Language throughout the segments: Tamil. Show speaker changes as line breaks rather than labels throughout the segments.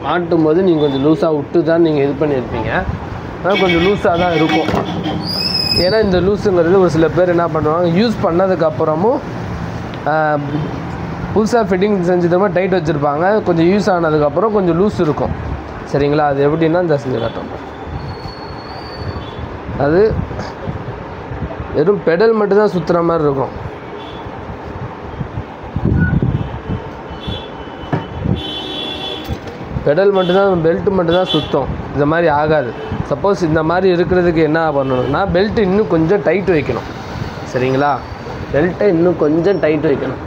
மாட்டும் போது நீங்கள் கொஞ்சம் லூஸாக விட்டு தான் நீங்கள் இது பண்ணியிருப்பீங்க ஆனால் கொஞ்சம் லூஸாக தான் இருக்கும் ஏன்னா இந்த லூஸுங்கிறது ஒரு சில பேர் என்ன பண்ணுவாங்க யூஸ் பண்ணதுக்கப்புறமும் புதுசாக ஃபிட்டிங் செஞ்சதுமே டைட் வச்சுருப்பாங்க கொஞ்சம் யூஸ் ஆனதுக்கப்புறம் கொஞ்சம் லூஸ் இருக்கும் சரிங்களா அது எப்படின்னா இந்த செஞ்சு காட்டுறோம் அது வெறும் பெடல் மட்டும்தான் சுற்றுற மாதிரி இருக்கும் பெடல் மட்டும்தான் பெல்ட் மட்டும்தான் சுத்தம் இந்த மாதிரி ஆகாது சப்போஸ் இந்த மாதிரி இருக்கிறதுக்கு என்ன பண்ணணும்னா பெல்ட் இன்னும் கொஞ்சம் டைட் வைக்கணும் சரிங்களா பெல்ட்டை இன்னும் கொஞ்சம் டைட் வைக்கணும்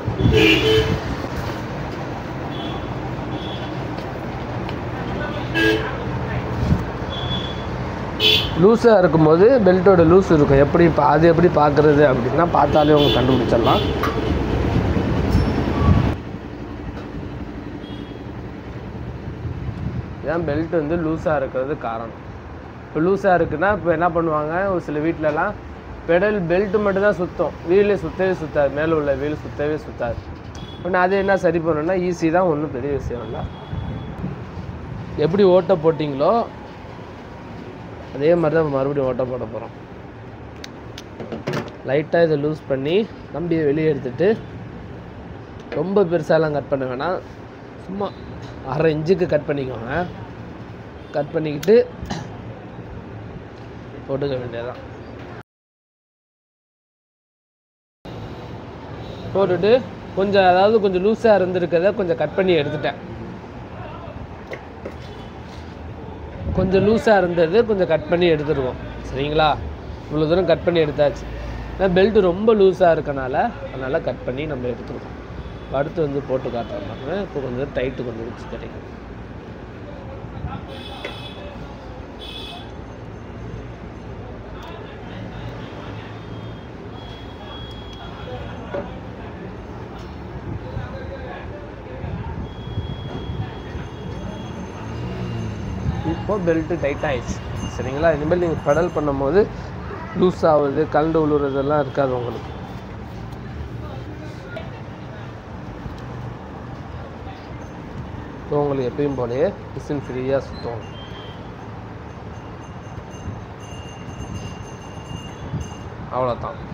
லூஸாக இருக்கும்போது பெல்ட்டோட லூஸ் இருக்கும் எப்படி பா- அது எப்படி பார்க்குறது அப்படின்னா பார்த்தாலே அவங்க கண்டுபிடிச்சிடலாம் இதான் பெல்ட் வந்து லூஸாக இருக்கிறது காரணம் இப்போ லூஸாக இருக்குன்னா இப்போ என்ன பண்ணுவாங்க ஒரு சில வீட்டிலலாம் பெடல் பெல்ட் மட்டும் தான் சுத்தம் வீலே சுத்தவே சுத்தாது மேலே உள்ள வீல் சுத்தவே சுத்தாது இப்போ அது என்ன சரி பண்ணணும்னா ஈஸி தான் ஒன்றும் பெரிய விஷயம் இல்லை எப்படி ஓட்டை போட்டிங்களோ அதே மாதிரி தான் மறுபடியும் ஓட்டை போட போகிறோம் லைட்டாக இதை லூஸ் பண்ணி கம்பியை வெளியே எடுத்துட்டு ரொம்ப பெருசாலாம் கட் பண்ண வேணாம் சும்மா அரை இன்ச்சுக்கு கட் பண்ணிக்கோங்க கட் பண்ணிக்கிட்டு போட்டுக்க வேண்டியதான் போட்டுட்டு கொஞ்சம் அதாவது கொஞ்சம் லூஸாக இருந்திருக்கிறத கொஞ்சம் கட் பண்ணி எடுத்துட்டேன் கொஞ்சம் லூஸாக இருந்தது கொஞ்சம் கட் பண்ணி எடுத்துருவோம் சரிங்களா இவ்வளோ தூரம் கட் பண்ணி எடுத்தாச்சு ஆனால் பெல்ட்டு ரொம்ப லூஸாக இருக்கனால அதனால் கட் பண்ணி நம்ம எடுத்துருவோம் அடுத்து வந்து போட்டு காட்டுறோம் பாருங்க இப்போ கொஞ்சம் டைட்டு கொஞ்சம் வச்சு கிடைக்கும் இப்போ பெல்ட்டு டைட் ஆயிடுச்சு சரிங்களா இனிமேல் நீங்கள் பெடல் பண்ணும்போது லூஸ் ஆகுது கலண்டு விழுறதெல்லாம் இருக்காது உங்களுக்கு ஸோ உங்களுக்கு எப்பயும் போலயே மிஷின் ஃப்ரீயாக சுற்றும் அவ்வளோதான்